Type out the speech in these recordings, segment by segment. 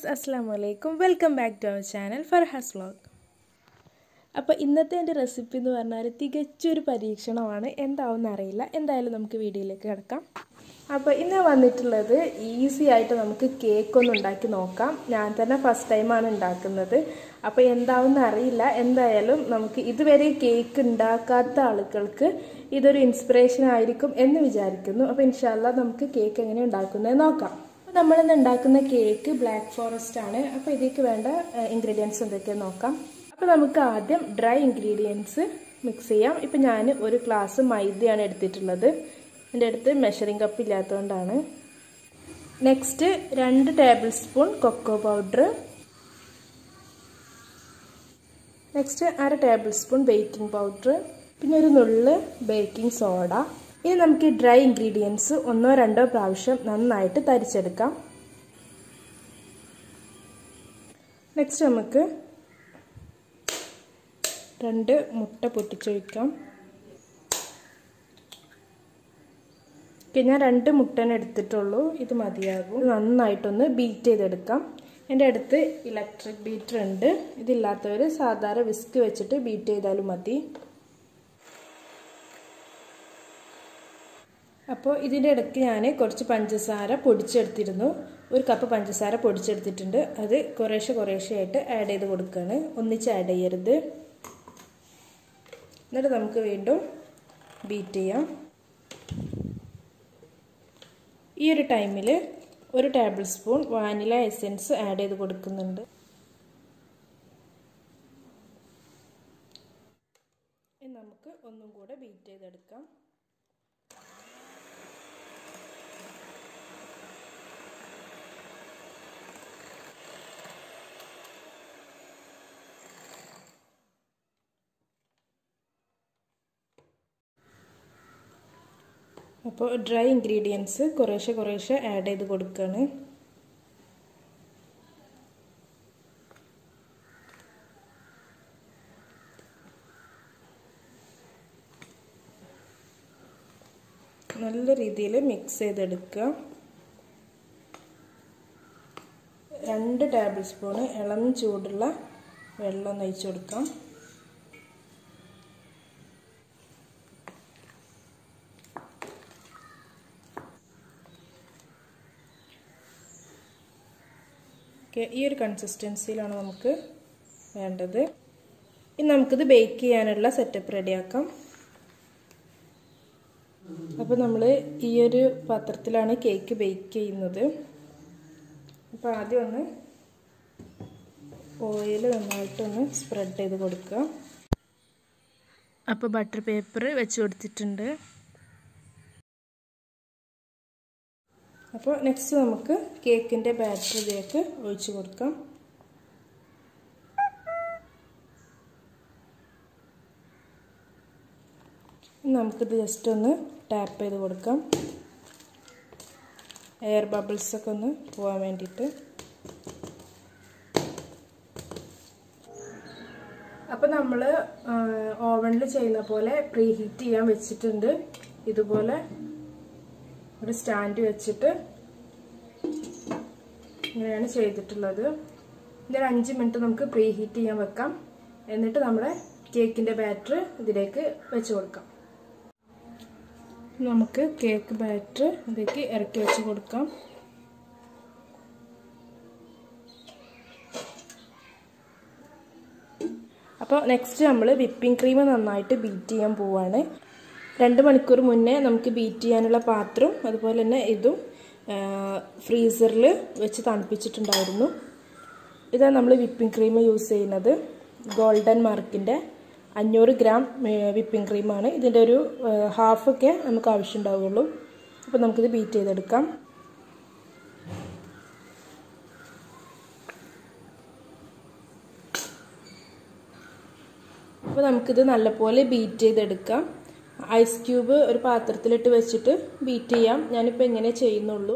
friends അസ്സാം വലൈക്കും welcome back to our channel Farhas vlog അപ്പോൾ ഇന്നത്തെ എൻ്റെ റെസിപ്പി എന്ന് പറഞ്ഞാൽ തികച്ചൊരു പരീക്ഷണമാണ് എന്താവും അറിയില്ല എന്തായാലും നമുക്ക് വീഡിയോയിലേക്ക് കിടക്കാം അപ്പോൾ ഇന്ന് വന്നിട്ടുള്ളത് ഈസി ആയിട്ട് നമുക്ക് കേക്ക് ഒന്ന് ഉണ്ടാക്കി നോക്കാം ഞാൻ തന്നെ ഫസ്റ്റ് ടൈമാണ് ഉണ്ടാക്കുന്നത് അപ്പോൾ എന്താവും അറിയില്ല എന്തായാലും നമുക്ക് ഇതുവരെ കേക്ക് ഉണ്ടാക്കാത്ത ആളുകൾക്ക് ഇതൊരു ഇൻസ്പിറേഷൻ ആയിരിക്കും എന്ന് വിചാരിക്കുന്നു അപ്പോൾ ഇൻഷാല്ല നമുക്ക് കേക്ക് എങ്ങനെ ഉണ്ടാക്കുന്നത് നോക്കാം നമ്മളിന്ന് ഉണ്ടാക്കുന്ന കേക്ക് ബ്ലാക്ക് ഫോറസ്റ്റ് ആണ് അപ്പോൾ ഇതിലേക്ക് വേണ്ട ഇൻഗ്രീഡിയൻസ് എന്തൊക്കെയാണെന്ന് നോക്കാം അപ്പോൾ നമുക്ക് ആദ്യം ഡ്രൈ ഇൻഗ്രീഡിയൻസ് മിക്സ് ചെയ്യാം ഇപ്പം ഞാൻ ഒരു ഗ്ലാസ് മൈദയാണ് എടുത്തിട്ടുള്ളത് എൻ്റെ അടുത്ത് മെഷറിംഗ് കപ്പ് ഇല്ലാത്തതുകൊണ്ടാണ് നെക്സ്റ്റ് രണ്ട് tablespoon cocoa powder next അര ടേബിൾ സ്പൂൺ ബേക്കിംഗ് പൗഡർ പിന്നെ ഒരു നുള്ള് ബേക്കിംഗ് സോഡ ഇനി നമുക്ക് ഈ ഡ്രൈ ഇൻഗ്രീഡിയൻസ് ഒന്നോ രണ്ടോ പ്രാവശ്യം നന്നായിട്ട് തരിച്ചെടുക്കാം നെക്സ്റ്റ് നമുക്ക് രണ്ട് മുട്ട പൊട്ടിച്ചൊഴിക്കാം ഞാൻ രണ്ട് മുട്ടനെ എടുത്തിട്ടുള്ളൂ ഇത് മതിയാകും നന്നായിട്ടൊന്ന് ബീറ്റ് ചെയ്തെടുക്കാം എൻ്റെ അടുത്ത് ഇലക്ട്രിക് ബീറ്റർ ഉണ്ട് ഇതില്ലാത്തവർ സാധാരണ വിസ്ക് വെച്ചിട്ട് ബീറ്റ് ചെയ്താലും മതി അപ്പോൾ ഇതിൻ്റെ ഇടയ്ക്ക് ഞാൻ കുറച്ച് പഞ്ചസാര പൊടിച്ചെടുത്തിരുന്നു ഒരു കപ്പ് പഞ്ചസാര പൊടിച്ചെടുത്തിട്ടുണ്ട് അത് കുറേശ്ശെ കുറേശ്ശെ ആയിട്ട് ആഡ് ചെയ്ത് കൊടുക്കുകയാണ് ഒന്നിച്ച് ആഡ് ചെയ്യരുത് എന്നിട്ട് നമുക്ക് വീണ്ടും ബീറ്റ് ചെയ്യാം ഈ ഒരു ടൈമിൽ ഒരു tablespoon vanilla essence add ചെയ്ത് കൊടുക്കുന്നുണ്ട് നമുക്ക് ഒന്നും കൂടെ ബീറ്റ് ചെയ്തെടുക്കാം അപ്പോൾ ഡ്രൈ ഇൻഗ്രീഡിയൻസ് കുറേശ്ശെ കുറേശ്ശെ ആഡ് ചെയ്ത് കൊടുക്കുകയാണ് നല്ല രീതിയിൽ മിക്സ് ചെയ്തെടുക്കുക രണ്ട് ടേബിൾ സ്പൂണ് ഇളം ചൂടുള്ള വെള്ളം നയിച്ചു കൊടുക്കാം ഓക്കെ ഈ ഒരു കൺസിസ്റ്റൻസിയിലാണ് നമുക്ക് വേണ്ടത് ഇനി നമുക്കിത് ബേക്ക് ചെയ്യാനുള്ള സെറ്റപ്പ് റെഡിയാക്കാം അപ്പോൾ നമ്മൾ ഈ ഒരു പാത്രത്തിലാണ് കേക്ക് ബേക്ക് ചെയ്യുന്നത് അപ്പോൾ ആദ്യം ഒന്ന് ഓയിൽ നന്നായിട്ടൊന്ന് സ്പ്രെഡ് ചെയ്ത് കൊടുക്കുക അപ്പോൾ ബട്ടർ പേപ്പർ വെച്ച് കൊടുത്തിട്ടുണ്ട് അപ്പോൾ നെക്സ്റ്റ് നമുക്ക് കേക്കിൻ്റെ ബാറ്റർ ഇതിലേക്ക് ഒഴിച്ചു കൊടുക്കാം നമുക്കിത് ജസ്റ്റ് ഒന്ന് ടാപ്പ് ചെയ്ത് കൊടുക്കാം എയർ ബബിൾസൊക്കെ ഒന്ന് പോകാൻ വേണ്ടിയിട്ട് അപ്പോൾ നമ്മൾ ഓവനിൽ ചെയ്യുന്ന പോലെ പ്രീ ഹീറ്റ് ചെയ്യാൻ വെച്ചിട്ടുണ്ട് ഇതുപോലെ ഒരു സ്റ്റാൻഡ് വെച്ചിട്ട് ഇങ്ങനെയാണ് ചെയ്തിട്ടുള്ളത് ഇതൊരു അഞ്ച് മിനിറ്റ് നമുക്ക് പ്രീ ഹീറ്റ് ചെയ്യാൻ വെക്കാം എന്നിട്ട് നമ്മുടെ കേക്കിൻ്റെ ബാറ്റർ ഇതിലേക്ക് വെച്ച് കൊടുക്കാം നമുക്ക് കേക്ക് ബാറ്റർ ഇതിലേക്ക് ഇറക്കി വെച്ച് കൊടുക്കാം അപ്പോൾ നെക്സ്റ്റ് നമ്മൾ വിപ്പിംഗ് ക്രീം നന്നായിട്ട് ബീറ്റ് ചെയ്യാൻ പോവാണ് രണ്ട് മണിക്കൂർ മുന്നേ നമുക്ക് ബീറ്റ് ചെയ്യാനുള്ള പാത്രവും അതുപോലെ തന്നെ ഇതും ഫ്രീസറിൽ വെച്ച് തണുപ്പിച്ചിട്ടുണ്ടായിരുന്നു ഇതാണ് നമ്മൾ വിപ്പിംഗ് ക്രീം യൂസ് ചെയ്യുന്നത് ഗോൾഡൻ മാർക്കിൻ്റെ അഞ്ഞൂറ് ഗ്രാം വിപ്പിംഗ് ക്രീമാണ് ഇതിൻ്റെ ഒരു ഹാഫൊക്കെ നമുക്ക് ആവശ്യമുണ്ടാവുള്ളൂ അപ്പോൾ നമുക്കിത് ബീറ്റ് ചെയ്തെടുക്കാം അപ്പോൾ നമുക്കിത് നല്ലപോലെ ബീറ്റ് ചെയ്തെടുക്കാം ഐസ് ക്യൂബ് ഒരു പാത്രത്തിലിട്ട് വെച്ചിട്ട് ബീറ്റ് ചെയ്യാം ഞാനിപ്പോൾ എങ്ങനെ ചെയ്യുന്നുള്ളൂ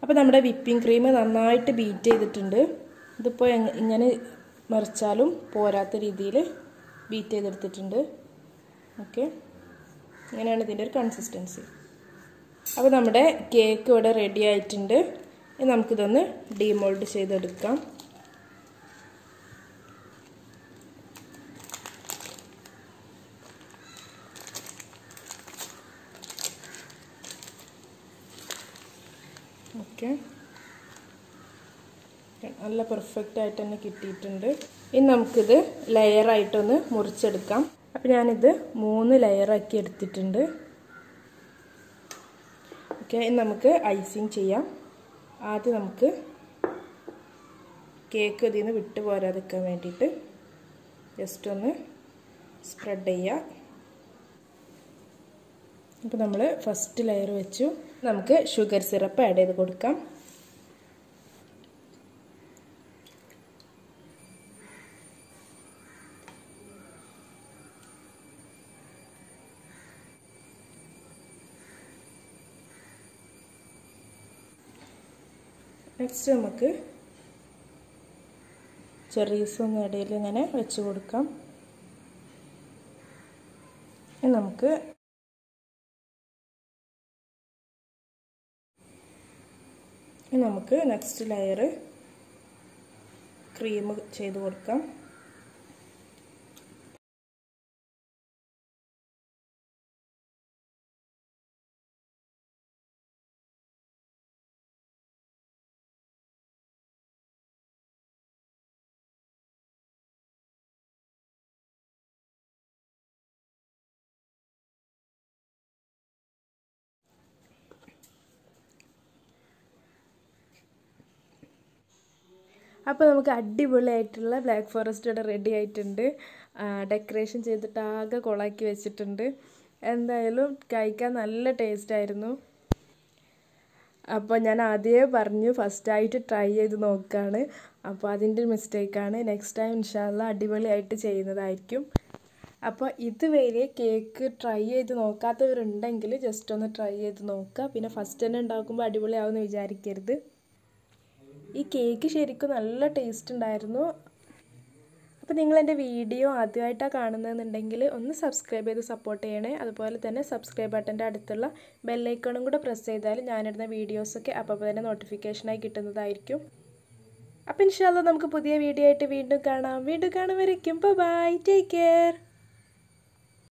അപ്പോൾ നമ്മുടെ വിപ്പിംഗ് ക്രീം നന്നായിട്ട് ബീറ്റ് ചെയ്തിട്ടുണ്ട് ഇതിപ്പോൾ ഇങ്ങനെ മറിച്ചാലും പോരാത്ത രീതിയിൽ ബീറ്റ് ചെയ്തെടുത്തിട്ടുണ്ട് ഓക്കെ ഇങ്ങനെയാണ് ഇതിൻ്റെ ഒരു കൺസിസ്റ്റൻസി അപ്പോൾ നമ്മുടെ കേക്ക് ഇവിടെ റെഡി ആയിട്ടുണ്ട് ഇനി നമുക്കിതൊന്ന് ഡീമോൾഡ് ചെയ്തെടുക്കാം ഓക്കെ നല്ല പെർഫെക്റ്റ് ആയിട്ട് തന്നെ കിട്ടിയിട്ടുണ്ട് ഇനി നമുക്കിത് ലെയറായിട്ടൊന്ന് മുറിച്ചെടുക്കാം അപ്പോൾ ഞാനിത് മൂന്ന് ലെയറാക്കി എടുത്തിട്ടുണ്ട് ഓക്കെ ഇനി നമുക്ക് ഐസിങ് ചെയ്യാം ആദ്യം നമുക്ക് കേക്ക് ഇതിൽ നിന്ന് വിട്ടു പോരാതിരിക്കാൻ വേണ്ടിയിട്ട് ജസ്റ്റ് ഒന്ന് സ്പ്രെഡ് ചെയ്യുക അപ്പോൾ നമ്മൾ ഫസ്റ്റ് ലെയർ വെച്ചു നമുക്ക് ഷുഗർ സിറപ്പ് ആഡ് ചെയ്ത് കൊടുക്കാം നെക്സ്റ്റ് നമുക്ക് ചെറീസ് ഒന്ന് ഇടയിൽ ഇങ്ങനെ വെച്ച് കൊടുക്കാം നമുക്ക് നമുക്ക് നെക്സ്റ്റ് ലെയർ ക്രീം ചെയ്ത് കൊടുക്കാം അപ്പോൾ നമുക്ക് അടിപൊളിയായിട്ടുള്ള ബ്ലാക്ക് ഫോറസ്റ്റ് ഇവിടെ റെഡി ആയിട്ടുണ്ട് ഡെക്കറേഷൻ ചെയ്തിട്ട് ആകെ കൊളാക്കി വെച്ചിട്ടുണ്ട് എന്തായാലും കഴിക്കാൻ നല്ല ടേസ്റ്റ് ആയിരുന്നു അപ്പോൾ ഞാൻ ആദ്യമേ പറഞ്ഞു ഫസ്റ്റായിട്ട് ട്രൈ ചെയ്ത് നോക്കുകയാണ് അപ്പോൾ അതിൻ്റെ ഒരു മിസ്റ്റേക്കാണ് നെക്സ്റ്റ് ടൈം ഇൻഷാല്ല അടിപൊളിയായിട്ട് ചെയ്യുന്നതായിരിക്കും അപ്പോൾ ഇതുവരെ കേക്ക് ട്രൈ ചെയ്ത് നോക്കാത്തവരുണ്ടെങ്കിൽ ജസ്റ്റ് ഒന്ന് ട്രൈ ചെയ്ത് നോക്കുക പിന്നെ ഫസ്റ്റ് തന്നെ ഉണ്ടാക്കുമ്പോൾ അടിപൊളിയാവുമെന്ന് വിചാരിക്കരുത് ഈ കേക്ക് ശരിക്കും നല്ല ടേസ്റ്റ് ഉണ്ടായിരുന്നു അപ്പോൾ നിങ്ങൾ എൻ്റെ വീഡിയോ ആദ്യമായിട്ടാണ് കാണുന്നതെന്നുണ്ടെങ്കിൽ ഒന്ന് സബ്സ്ക്രൈബ് ചെയ്ത് സപ്പോർട്ട് ചെയ്യണേ അതുപോലെ തന്നെ സബ്സ്ക്രൈബ് ബട്ടൻ്റെ അടുത്തുള്ള ബെല്ലൈക്കണും കൂടെ പ്രസ് ചെയ്താൽ ഞാനിടുന്ന വീഡിയോസൊക്കെ അപ്പോൾ തന്നെ നോട്ടിഫിക്കേഷനായി കിട്ടുന്നതായിരിക്കും അപ്പോൾ ഇൻഷാല്ല നമുക്ക് പുതിയ വീഡിയോ ആയിട്ട് വീണ്ടും കാണാം വീണ്ടും കാണും വരയ്ക്കും ബൈ ടേക്ക് കെയർ